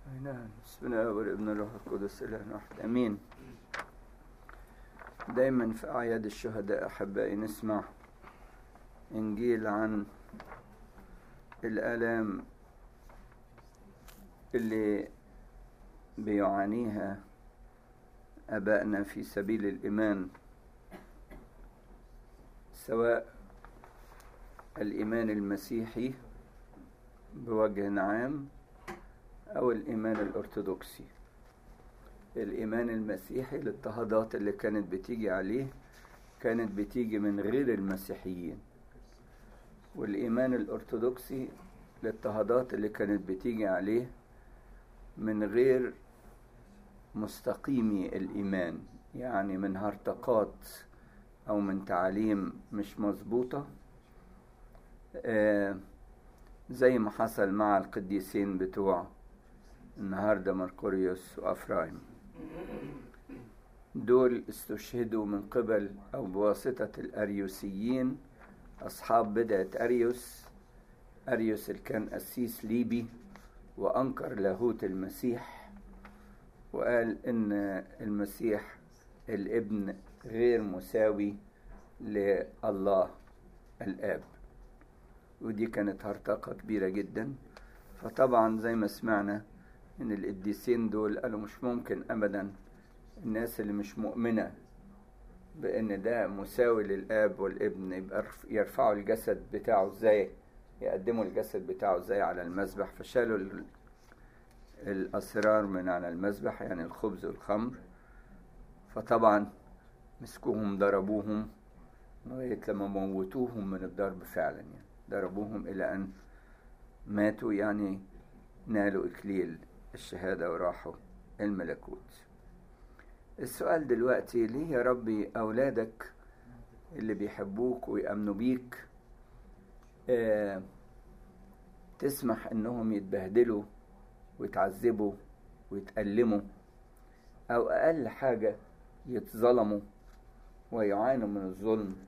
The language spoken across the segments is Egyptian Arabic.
نعم بسم الله والابن الروح القدس اله واحد امين دايما في اعياد الشهداء احبائي نسمع انجيل عن الالام اللي بيعانيها ابائنا في سبيل الايمان سواء الايمان المسيحي بوجه عام أو الإيمان الأرثوذكسي الإيمان المسيحي الاضطهادات اللي كانت بتيجي عليه كانت بتيجي من غير المسيحيين والإيمان الأرثوذكسي الاضطهادات اللي كانت بتيجي عليه من غير مستقيمي الإيمان يعني من هرطقات أو من تعاليم مش مظبوطة آه زي ما حصل مع القديسين بتوع النهارده مرقوريوس وافرايم دول استشهدوا من قبل او بواسطه الاريوسيين اصحاب بدعه اريوس اريوس اللي كان قسيس ليبي وانكر لاهوت المسيح وقال ان المسيح الابن غير مساوي لله الاب ودي كانت هرطقه كبيره جدا فطبعا زي ما سمعنا ان القديسين دول قالوا مش ممكن ابدا الناس اللي مش مؤمنه بان ده مساوي للاب والابن يبقى يرفعوا الجسد بتاعه ازاي يقدموا الجسد بتاعه ازاي على المذبح فشالوا الاسرار من على المذبح يعني الخبز والخمر فطبعا مسكوهم ضربوهم لغايه لما موتوهم من الضرب فعلا يعني ضربوهم الى ان ماتوا يعني نالوا اكليل الشهادة وراحوا الملكوت السؤال دلوقتي ليه يا ربي أولادك اللي بيحبوك ويأمنوا بيك آه تسمح إنهم يتبهدلوا ويتعذبوا ويتألموا أو أقل حاجة يتظلموا ويعانوا من الظلم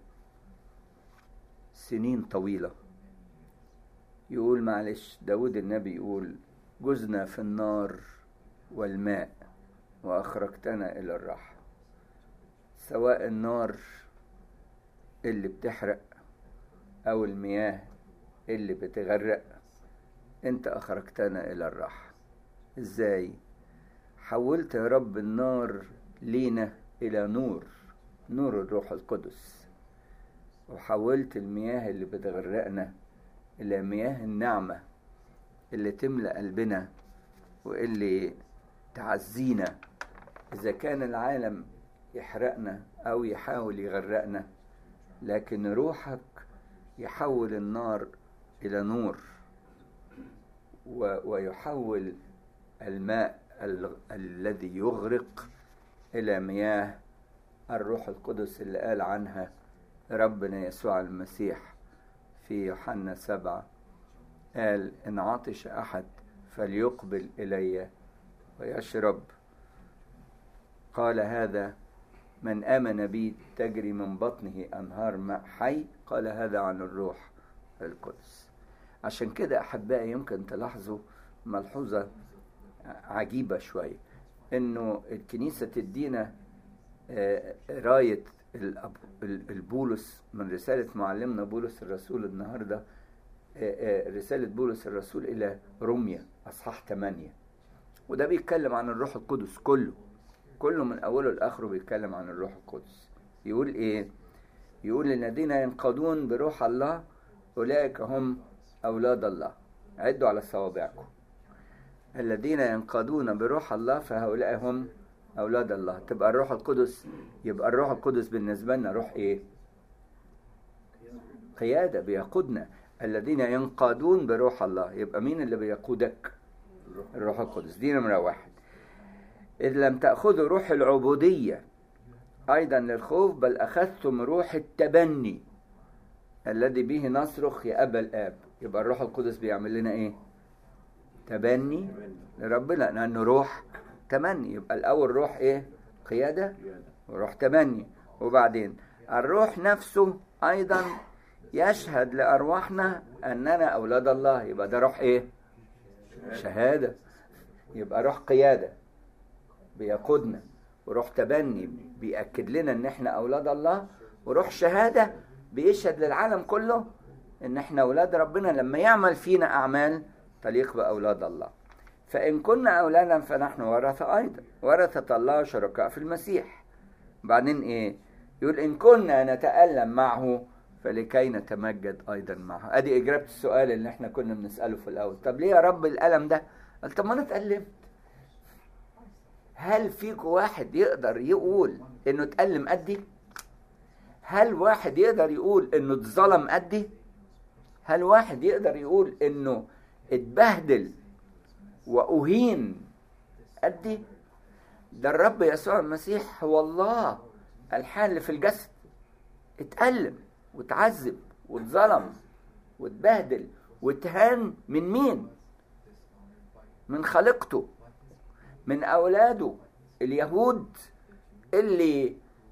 سنين طويلة يقول معلش داود النبي يقول جزنا في النار والماء وأخرجتنا إلى الراحة سواء النار اللي بتحرق أو المياه اللي بتغرق أنت أخرجتنا إلى الراحة إزاي؟ حولت يا رب النار لينا إلى نور نور الروح القدس وحولت المياه اللي بتغرقنا إلى مياه النعمة اللي تملأ قلبنا واللي تعزينا إذا كان العالم يحرقنا أو يحاول يغرقنا لكن روحك يحول النار إلى نور ويحول الماء ال الذي يغرق إلى مياه الروح القدس اللي قال عنها ربنا يسوع المسيح في يوحنا سبعة قال إن عطش أحد فليقبل إلي ويشرب قال هذا من آمن بي تجري من بطنه أنهار ماء حي قال هذا عن الروح القدس عشان كده أحبائي يمكن تلاحظوا ملحوظة عجيبة شوية إنه الكنيسة تدينا راية البولس من رسالة معلمنا بولس الرسول النهارده رسالة بولس الرسول إلى روميا أصحاح 8 وده بيتكلم عن الروح القدس كله كله من أوله لآخره بيتكلم عن الروح القدس يقول إيه؟ يقول الذين ينقضون بروح الله أولئك هم أولاد الله عدوا على صوابعكم الذين ينقضون بروح الله فهؤلاء هم أولاد الله تبقى الروح القدس يبقى الروح القدس بالنسبة لنا روح إيه؟ قيادة بيقودنا الذين ينقادون بروح الله يبقى مين اللي بيقودك الروح القدس دي نمرة واحد إذ لم تأخذوا روح العبودية أيضا للخوف بل أخذتم روح التبني الذي به نصرخ يا أبا الآب يبقى الروح القدس بيعمل لنا إيه تبني لربنا لأنه روح تمني يبقى الأول روح إيه قيادة وروح تبني وبعدين الروح نفسه أيضا يشهد لأرواحنا أننا أولاد الله يبقى ده روح إيه؟ شهادة يبقى روح قيادة بيقودنا وروح تبني بيأكد لنا ان احنا اولاد الله وروح شهادة بيشهد للعالم كله ان احنا اولاد ربنا لما يعمل فينا اعمال تليق باولاد الله فان كنا اولادا فنحن ورثة ايضا ورثة الله شركاء في المسيح بعدين ايه يقول ان كنا نتألم معه فلكي نتمجد ايضا معه ادي اجابة السؤال اللي احنا كنا بنسأله في الاول طب ليه يا رب الالم ده قال طب ما انا اتألمت هل فيكم واحد يقدر يقول انه اتألم قدي هل واحد يقدر يقول انه اتظلم قدي هل واحد يقدر يقول انه اتبهدل واهين قدي ده الرب يسوع المسيح هو الله الحال في الجسد اتألم واتعذب واتظلم واتبهدل واتهان من مين من خليقته من اولاده اليهود اللي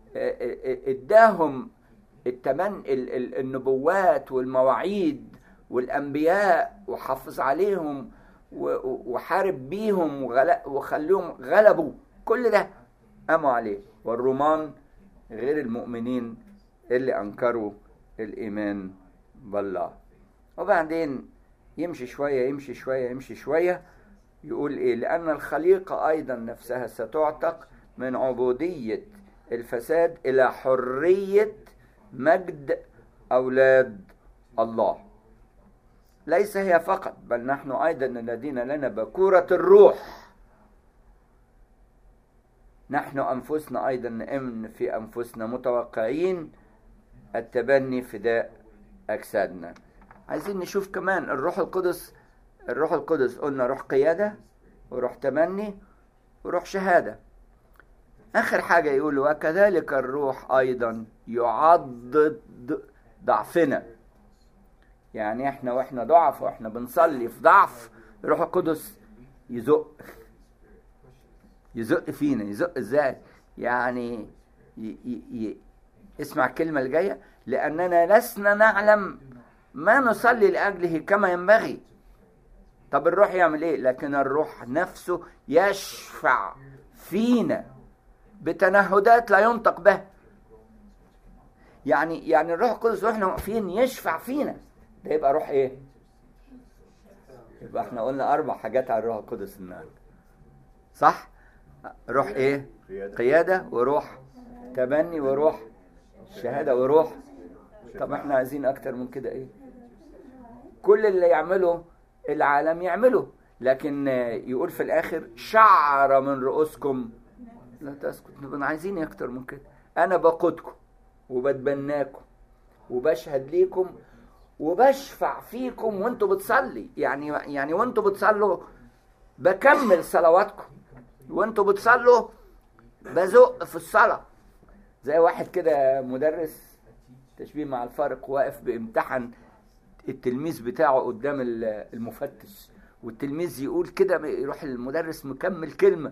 اداهم التمن النبوات والمواعيد والانبياء وحافظ عليهم وحارب بيهم وخليهم غلبوا كل ده قاموا عليه والرومان غير المؤمنين اللي انكروا الايمان بالله وبعدين يمشي شويه يمشي شويه يمشي شويه يقول ايه لان الخليقه ايضا نفسها ستعتق من عبوديه الفساد الى حريه مجد اولاد الله ليس هي فقط بل نحن ايضا الذين لنا بكوره الروح نحن انفسنا ايضا نامن في انفسنا متوقعين التبني فداء اجسادنا عايزين نشوف كمان الروح القدس الروح القدس قلنا روح قياده وروح تمني وروح شهاده اخر حاجه يقول وكذلك الروح ايضا يعضد ضعفنا يعني احنا واحنا ضعف واحنا بنصلي في ضعف الروح القدس يزق يزق فينا يزق ازاي يعني ي ي ي اسمع الكلمه اللي جايه لاننا لسنا نعلم ما نصلي لاجله كما ينبغي طب الروح يعمل ايه لكن الروح نفسه يشفع فينا بتنهدات لا ينطق بها يعني يعني الروح القدس واحنا واقفين يشفع فينا ده يبقى روح ايه يبقى احنا قلنا اربع حاجات على الروح القدس النهارده صح روح ايه قياده وروح تبني وروح شهاده وروح طب احنا عايزين اكتر من كده ايه كل اللي يعمله العالم يعمله لكن يقول في الاخر شعر من رؤوسكم لا تسكت نبقى عايزين اكتر من كده انا بقودكم وبتبناكم وبشهد ليكم وبشفع فيكم وانتوا بتصلي يعني يعني وانتوا بتصلوا بكمل صلواتكم وانتوا بتصلوا بزق في الصلاة زي واحد كده مدرس تشبيه مع الفارق واقف بامتحن التلميذ بتاعه قدام المفتش والتلميذ يقول كده يروح المدرس مكمل كلمة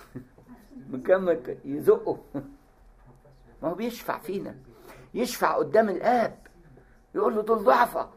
مكمل يزقه ما هو بيشفع فينا يشفع قدام الآب يقول له دول ضعفة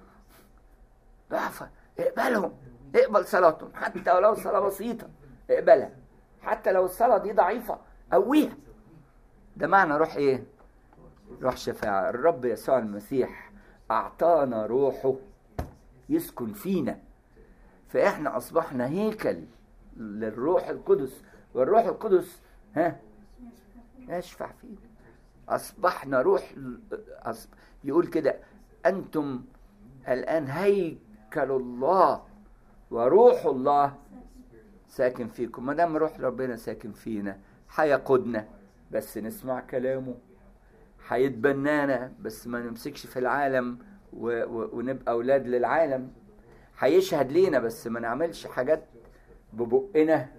ضعفة اقبلهم اقبل صلاتهم حتى ولو صلاة بسيطة اقبلها حتى لو الصلاة دي ضعيفة قويها ده معنى روح ايه روح شفاعة الرب يسوع المسيح أعطانا روحه يسكن فينا فإحنا أصبحنا هيكل للروح القدس والروح القدس ها يشفع فينا أصبحنا روح أصب... يقول كده أنتم الآن هيكل الله وروح الله ساكن فيكم ما دام روح ربنا ساكن فينا هيقودنا بس نسمع كلامه هيتبنانا بس ما نمسكش في العالم و... و... ونبقى اولاد للعالم هيشهد لينا بس ما نعملش حاجات ببقنا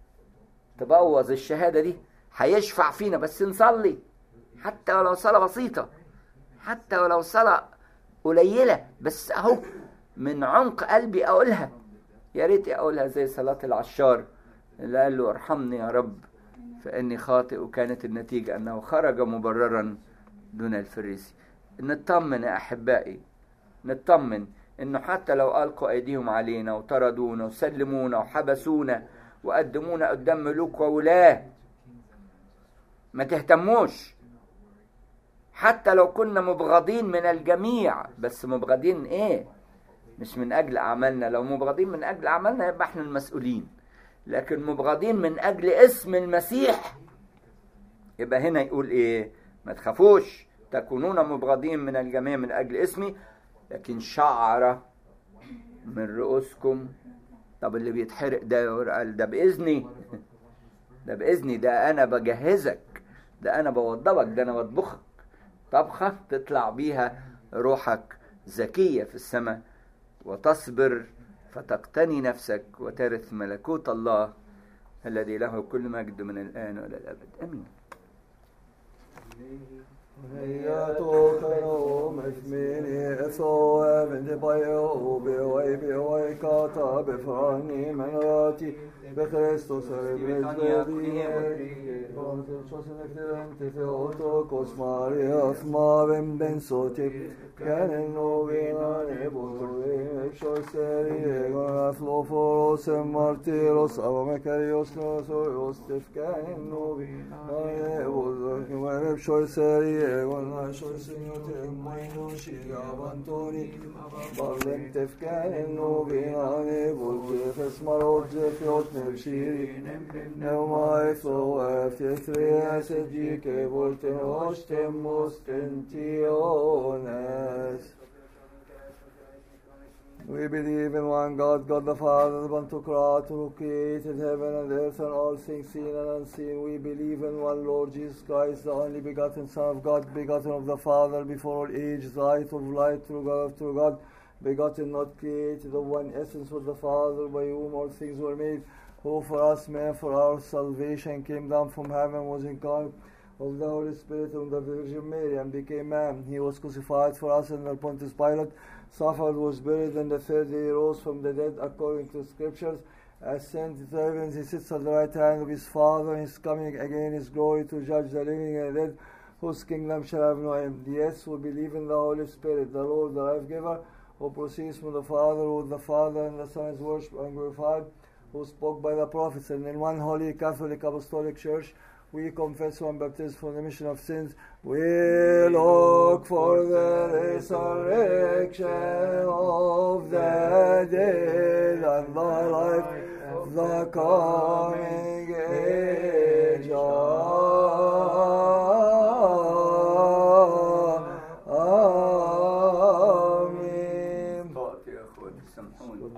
تبوظ الشهادة دي هيشفع فينا بس نصلي حتى ولو صلاة بسيطة حتى ولو صلاة قليلة بس اهو من عمق قلبي اقولها يا ريت اقولها زي صلاة العشار اللي قال له ارحمني يا رب فاني خاطئ وكانت النتيجة انه خرج مبررا دون الفريسي نطمن يا احبائي نطمن انه حتى لو القوا ايديهم علينا وطردونا وسلمونا وحبسونا وقدمونا قدام ملوك وولاة ما تهتموش حتى لو كنا مبغضين من الجميع بس مبغضين ايه مش من اجل اعمالنا لو مبغضين من اجل اعمالنا يبقى احنا المسؤولين لكن مبغضين من اجل اسم المسيح يبقى هنا يقول ايه ما تخافوش تكونون مبغضين من الجميع من اجل اسمي لكن شعرة من رؤوسكم طب اللي بيتحرق ده قال ده باذني ده باذني ده انا بجهزك ده انا بوضبك ده انا بطبخك طبخه تطلع بيها روحك ذكيه في السماء وتصبر فتقتني نفسك وترث ملكوت الله الذي له كل مجد من الان والى الابد امين بخريستوس Theotokos Marias Mavim Ben Sotip Canon Novena Nebuluri Shorseri Egon Athloforos and Martyros Avamekarios Nosoros Tif Canon Novena Nebuluri Shorseri Egon Shorseniote Maino Shiga Bantoni Barlem Tif Canon Novena Nebuluri Fesmarot Jefiot Nevshiri Neumai Flo F3 SG Volten Ostem Ostentiones. We believe in one God, God the Father, the Pantocrat, who created heaven and earth and all things seen and unseen. We believe in one Lord Jesus Christ, the only begotten Son of God, begotten of the Father before all age, light of light, true God of true God, begotten, not created, of one essence with the Father, by whom all things were made, who for us men, for our salvation, came down from heaven, was incarnate of the Holy Spirit and the Virgin Mary, and became man. He was crucified for us under Pontius Pilate, suffered, was buried, and the third day rose from the dead, according to Scriptures. Ascended to heaven, he sits at the right hand of his Father, and is coming again his glory to judge the living and the dead, whose kingdom shall have no end. Yes, we believe in the Holy Spirit, the Lord, the life giver, who proceeds from the Father, who the Father and the Son is worshipped and glorified, who spoke by the prophets, and in one holy Catholic Apostolic Church, we confess one baptism for the remission of sins. We look for the resurrection of the dead and the life of the coming age. Amen. خاطئ يا اخواتي سامحوني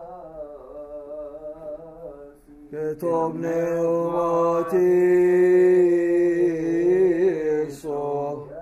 Que top pneumati